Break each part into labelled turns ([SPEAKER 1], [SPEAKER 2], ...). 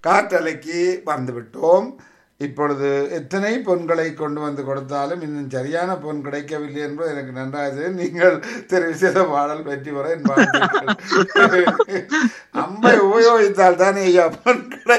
[SPEAKER 1] காற்றலைக்கு வந்துவிட்டோம் இப்பொழுது எத்தனை பொன்களை கொண்டு வந்து கொடுத்தாலும் இன்னும் சரியான பொன் கிடைக்கவில்லை என்பது எனக்கு நன்றாக நீங்கள் தெரிவு செய்த பாடல் வெற்றி பெற என் வாழ்த்துக்கள். அம்பை உபயோகித்தால் தானே ஐயா பொன் கிடை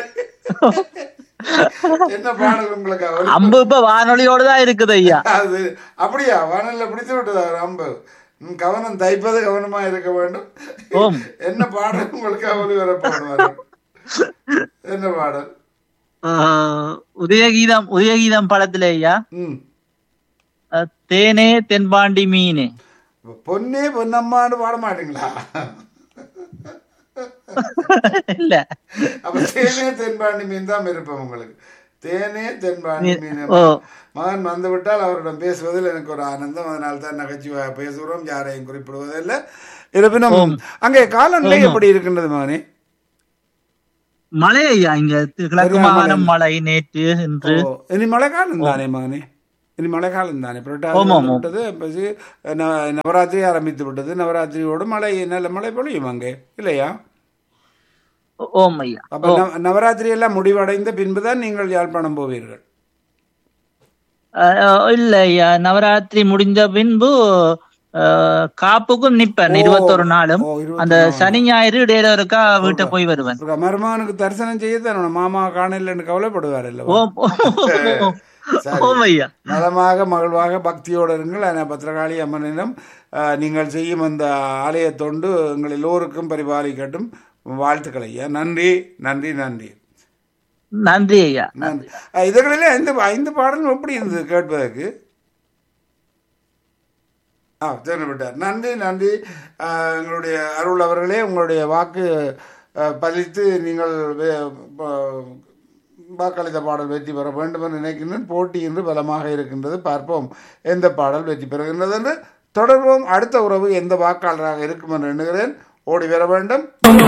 [SPEAKER 1] என்ன பாடல் உங்களுக்கு அவல்
[SPEAKER 2] அம்பு இப்ப வானொலியோட தான் இருக்குது ஐயா
[SPEAKER 1] அது அப்படியா வானல்ல பிடித்து விட்டதா ஒரு அம்பு ம், கவனம் தைப்பது கவனமா இருக்க வேண்டும்
[SPEAKER 2] ஓம்.
[SPEAKER 1] என்ன பாடல் உங்களுக்கு அவளி வரப்போடுவார் என்ன பாடல்
[SPEAKER 2] ஆஹ், உதயகீதம் உதயகீதம் படத்துல ஐயா
[SPEAKER 1] ம்
[SPEAKER 2] அஹ், தேனே தென்பாண்டி மீனே
[SPEAKER 1] பொன்னே பொன்னம்மான்னு பாட மாட்டீங்களா
[SPEAKER 2] இல்ல
[SPEAKER 1] அப்ப தேனே தென்பாண்டி மீன் தான் விருப்பம் உங்களுக்கு தேனே தென்பாண்டி மீன்
[SPEAKER 2] ஓ
[SPEAKER 1] மகன் வந்து விட்டால் அவரிடம் பேசுவதில் எனக்கு ஒரு ஆனந்தம் அதனால தான் நகைச்சுவையாக பேசுகிறோம் யாரையும் குறிப்பிடுவதில்லை இருப்பினும் அங்கே காலநிலை எப்படி இருக்கின்றது மகனே
[SPEAKER 2] மழை ஐயா இங்க தி- கிழக்கு
[SPEAKER 1] சரியான
[SPEAKER 2] மாகாணம் மழை நேற்று இன்று
[SPEAKER 1] ஓ, இனி மழைக்காலம் தானே மகனே இனி மழைக்காலம் தானே புரட்டாசி
[SPEAKER 2] ஆமாம்,
[SPEAKER 1] வந்து
[SPEAKER 2] ஆமாம்.
[SPEAKER 1] விட்டது இப்ப சி- ந- நவராத்திரி ஆரம்பித்து விட்டது நவராத்திரியோடு மழை நல்ல மழை பொழியும் அங்கே இல்லையா
[SPEAKER 2] ஓம் ஐயா
[SPEAKER 1] அப்ப நவ- நவராத்திரி எல்லாம் முடிவடைந்த பின்புதான் நீங்கள் யாழ்ப்பாணம் போவீர்கள்
[SPEAKER 2] அஹ், இல்ல ஐயா நவராத்திரி முடிஞ்ச பின்பு அஹ், காப்புக்கும் நிப்பேன் இருபத்தொரு நாளும்
[SPEAKER 1] ஓ, இருபத்தி
[SPEAKER 2] அந்த
[SPEAKER 1] நாலு.
[SPEAKER 2] சனி ஞாயிறு இடையில இருக்கா வீட்டை போய் வருவேன்
[SPEAKER 1] ஒரு மருமகனுக்கு தரிசனம் செய்ய மாமா காணலன்னு கவலைப்படுவார் அல்லவா
[SPEAKER 2] ஓம் ஓம்.
[SPEAKER 1] சரி.
[SPEAKER 2] ஓம் ஐயா
[SPEAKER 1] நலமாக மகிழ்வாக பக்தியோடு இருங்கள் ஆனால் பத்திரகாளி அம்மனிடம் அஹ், நீங்கள் செய்யும் அந்த ஆலய தொண்டு எங்கள் எல்லோருக்கும் பரிபாலிக்கட்டும் வாழ்த்துக்கள் ஐயா நன்றி நன்றி நன்றி
[SPEAKER 2] நன்றி ஐயா
[SPEAKER 1] நன்றி அஹ், இதுகளிலே ஐந்து ஐந்து பாடலும் எப்படி இருந்தது கேட்பதற்கு ஆ தெரிந்து விட்டார் நன்றி நன்றி அஹ், எங்களுடைய அருள் அவர்களே உங்களுடைய வாக்கு அஹ், பதித்து நீங்கள் வே- ப- வாக்களித்த பாடல் வெற்றி பெற வேண்டும் என்று நினைக்கின்றேன் போட்டி இன்று பலமாக இருக்கின்றது பார்ப்போம் எந்த பாடல் வெற்றி பெறுகின்றது என்று தொடர்வோம் அடுத்த உறவு எந்த வாக்காளராக இருக்கும் என்று எண்ணுகிறேன் ஓடி வர வேண்டும்